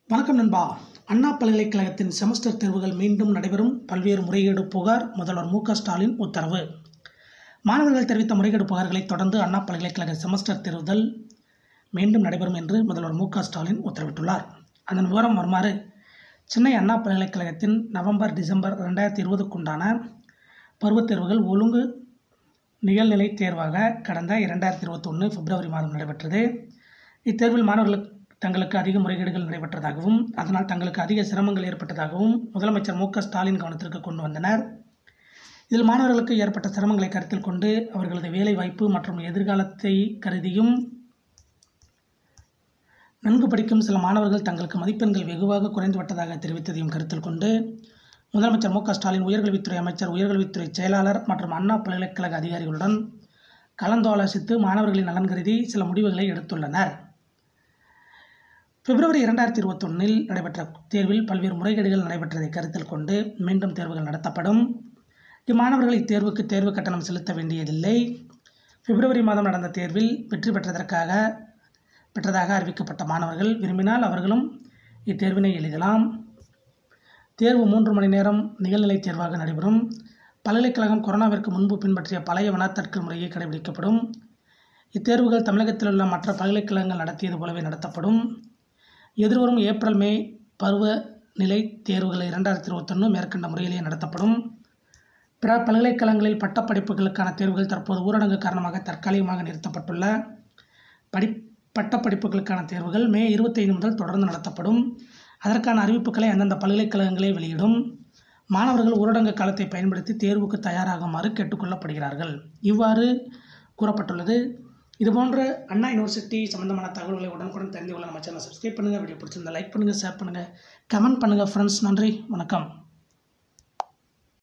வணக்கம் நண்பா அண்ணா பல்கலைக்கழகத்தின் செமஸ்டர் தேர்வுகள் மீண்டும் நடைபெறும் பல்வேறு முறைகேடு புகார் முதல்வர் மு க ஸ்டாலின் உத்தரவு மாணவர்கள் தெரிவித்த முறைகேடு புகார்களை தொடர்ந்து அண்ணா பல்கலைக்கழக செமஸ்டர் தேர்வுகள் மீண்டும் நடைபெறும் என்று முதல்வர் மு க ஸ்டாலின் உத்தரவிட்டுள்ளார் அதன் விவரம் வருமாறு சென்னை அண்ணா பல்கலைக்கழகத்தின் நவம்பர் டிசம்பர் ரெண்டாயிரத்தி இருபதுக்குண்டான பருவத் தேர்வுகள் ஒழுங்கு நிகழ்நிலை தேர்வாக கடந்த இரண்டாயிரத்தி இருபத்தொன்று பிப்ரவரி மாதம் நடைபெற்றது இத்தேர்வில் மாணவர்களுக்கு தங்களுக்கு அதிக முறைகேடுகள் நடைபெற்றதாகவும் அதனால் தங்களுக்கு அதிக சிரமங்கள் ஏற்பட்டதாகவும் முதலமைச்சர் மு க ஸ்டாலின் கவனத்திற்கு கொண்டு வந்தனர் இதில் மாணவர்களுக்கு ஏற்பட்ட சிரமங்களை கருத்தில் கொண்டு அவர்களது வேலை வாய்ப்பு மற்றும் எதிர்காலத்தை கருதியும் நன்கு படிக்கும் சில மாணவர்கள் தங்களுக்கு மதிப்பெண்கள் வெகுவாக குறைந்துவிட்டதாக தெரிவித்ததையும் கருத்தில் கொண்டு முதலமைச்சர் மு க ஸ்டாலின் உயர்கல்வித்துறை அமைச்சர் உயர்கல்வித்துறை செயலாளர் மற்றும் அண்ணா பல்கலைக்கழக அதிகாரிகளுடன் கலந்தாலோசித்து மாணவர்களின் நலன் கருதி சில முடிவுகளை எடுத்துள்ளனர் பிப்ரவரி இரண்டாயிரத்தி இருபத்தொன்னில் நடைபெற்ற தேர்வில் பல்வேறு முறைகேடுகள் நடைபெற்றதை கருத்தில் கொண்டு மீண்டும் தேர்வுகள் நடத்தப்படும் இம்மாணவர்கள் இத்தேர்வுக்கு தேர்வு கட்டணம் செலுத்த வேண்டியதில்லை பிப்ரவரி மாதம் நடந்த தேர்வில் வெற்றி பெற்றதற்காக பெற்றதாக அறிவிக்கப்பட்ட மாணவர்கள் விரும்பினால் அவர்களும் இத்தேர்வினை எழுதலாம் தேர்வு மூன்று மணி நேரம் நிகழ்நிலை தேர்வாக நடைபெறும் பல்கலைக்கழகம் கொரோனாவிற்கு முன்பு பின்பற்றிய பழைய வினாத்தாட்கள் முறையை கடைபிடிக்கப்படும் இத்தேர்வுகள் தமிழகத்தில் உள்ள மற்ற பல்கலைக்கழகங்கள் நடத்தியது போலவே நடத்தப்படும் எதிர்வரும் ஏப்ரல் மே பருவ நிலை தேர்வுகள் இரண்டாயிரத்தி இருபத்தொன்று மேற்கண்ட முறையிலேயே நடத்தப்படும் பிற பல்கலைக்கழகங்களில் பட்டப்படிப்புகளுக்கான தேர்வுகள் தற்போது ஊரடங்கு காரணமாக தற்காலிகமாக நிறுத்தப்பட்டுள்ள படி பட்டப்படிப்புகளுக்கான தேர்வுகள் மே இருபத்தைந்து முதல் தொடர்ந்து நடத்தப்படும் அதற்கான அறிவிப்புகளை அந்தந்த பல்கலைக்கழகங்களே வெளியிடும் மாணவர்கள் ஊரடங்கு காலத்தை பயன்படுத்தி தேர்வுக்கு தயாராகுமாறு கேட்டுக்கொள்ளப்படுகிறார்கள் இவ்வாறு கூறப்பட்டுள்ளது இதுபோன்ற அண்ணா யூனிவர்சிட்டி சம்பந்தமான தகவல்களை உடனுக்குடன் தெரிந்து கொள்ள நம்ம சேனலை சப்ஸ்கிரைப் பண்ணுங்கள் வீடியோ பிடிச்சிருந்தா லைக் பண்ணுங்கள் ஷேர் பண்ணுங்கள் கமெண்ட் பண்ணுங்கள் ஃப்ரெண்ட்ஸ் நன்றி வணக்கம்